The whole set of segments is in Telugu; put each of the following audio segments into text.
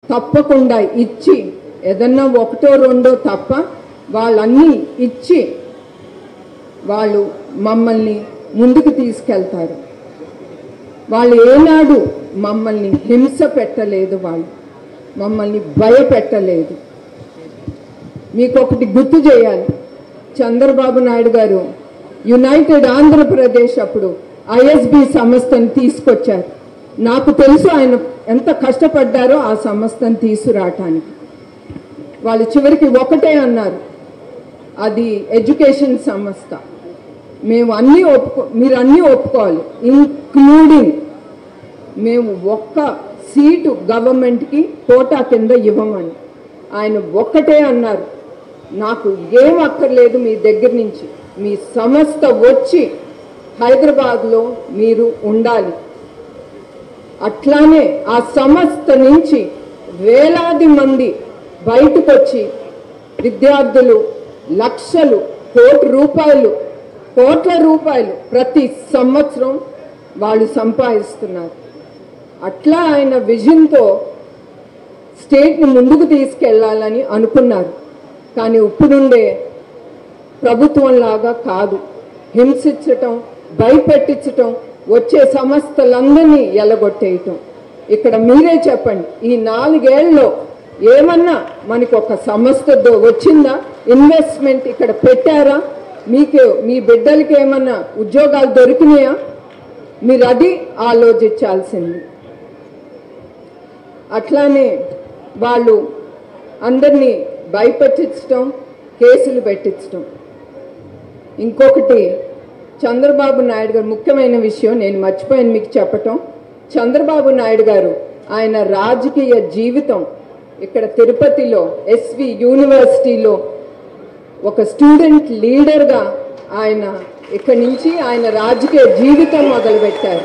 తప్పకుండా ఇచ్చి ఏదన్నా ఒకటో రెండో తప్ప వాళ్ళన్నీ ఇచ్చి వాళ్ళు మమ్మల్ని ముందుకు తీసుకెళ్తారు వాళ్ళు ఏనాడు మమ్మల్ని హింస పెట్టలేదు వాళ్ళు మమ్మల్ని భయపెట్టలేదు మీకు ఒకటి గుర్తు చేయాలి చంద్రబాబు నాయుడు గారు యునైటెడ్ ఆంధ్రప్రదేశ్ అప్పుడు ఐఎస్బి సంస్థను తీసుకొచ్చారు నాకు తెలుసు ఆయన ఎంత కష్టపడ్డారో ఆ సంస్థను తీసుకురావటానికి వాళ్ళు చివరికి ఒకటే అన్నారు అది ఎడ్యుకేషన్ సంస్థ మేము అన్నీ ఒప్పుకో మీరు అన్నీ ఒప్పుకోవాలి ఇంక్లూడింగ్ మేము ఒక్క సీటు గవర్నమెంట్కి కోటా కింద ఇవ్వమని ఆయన ఒక్కటే అన్నారు నాకు ఏం అక్కర్లేదు మీ దగ్గర నుంచి మీ సంస్థ వచ్చి హైదరాబాద్లో మీరు ఉండాలి అట్లానే ఆ సంస్థ నుంచి వేలాది మంది బయటకు వచ్చి విద్యార్థులు లక్షలు కోటి రూపాయలు కోట్ల రూపాయలు ప్రతి సంవత్సరం వాళ్ళు సంపాదిస్తున్నారు అట్లా ఆయన విజన్తో స్టేట్ని ముందుకు తీసుకెళ్లాలని అనుకున్నారు కానీ ఇప్పుడుండే ప్రభుత్వం లాగా కాదు హింసించటం భయపెట్టించటం వచ్చే సంస్థలందరినీ ఎలగొట్టేయటం ఇక్కడ మీరే చెప్పండి ఈ నాలుగేళ్లలో ఏమన్నా మనకి ఒక సంస్థ దో- వచ్చిందా ఇన్వెస్ట్మెంట్ ఇక్కడ పెట్టారా మీకు మీ బిడ్డలకి ఏమన్నా ఉద్యోగాలు దొరికినాయా మీరు అది ఆలోచించాల్సింది అట్లానే వాళ్ళు అందరినీ భయపెట్టించడం కేసులు పెట్టించడం ఇంకొకటి చంద్రబాబు నాయుడు గారు ముఖ్యమైన విషయం నేను మర్చిపోయాను మీకు చెప్పటం చంద్రబాబు నాయుడు గారు ఆయన రాజకీయ జీవితం ఇక్కడ తిరుపతిలో ఎస్వి యూనివర్సిటీలో ఒక స్టూడెంట్ లీడర్గా ఆయన ఇక్కడి నుంచి ఆయన రాజకీయ జీవితం మొదలుపెట్టారు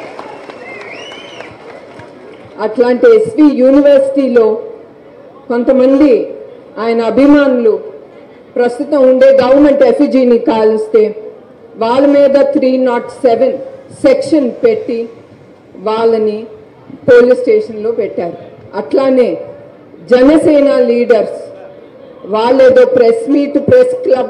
అట్లాంటి ఎస్వి యూనివర్సిటీలో కొంతమంది ఆయన అభిమానులు ప్రస్తుతం ఉండే గవర్నమెంట్ ఎఫిజీని కాలుస్తే వాళ్ళ మీద త్రీ నాట్ సెవెన్ సెక్షన్ పెట్టి వాళ్ళని పోలీస్ స్టేషన్లో పెట్టారు అట్లానే జనసేన లీడర్స్ వాళ్ళేదో ప్రెస్ మీట్ ప్రెస్ క్లబ్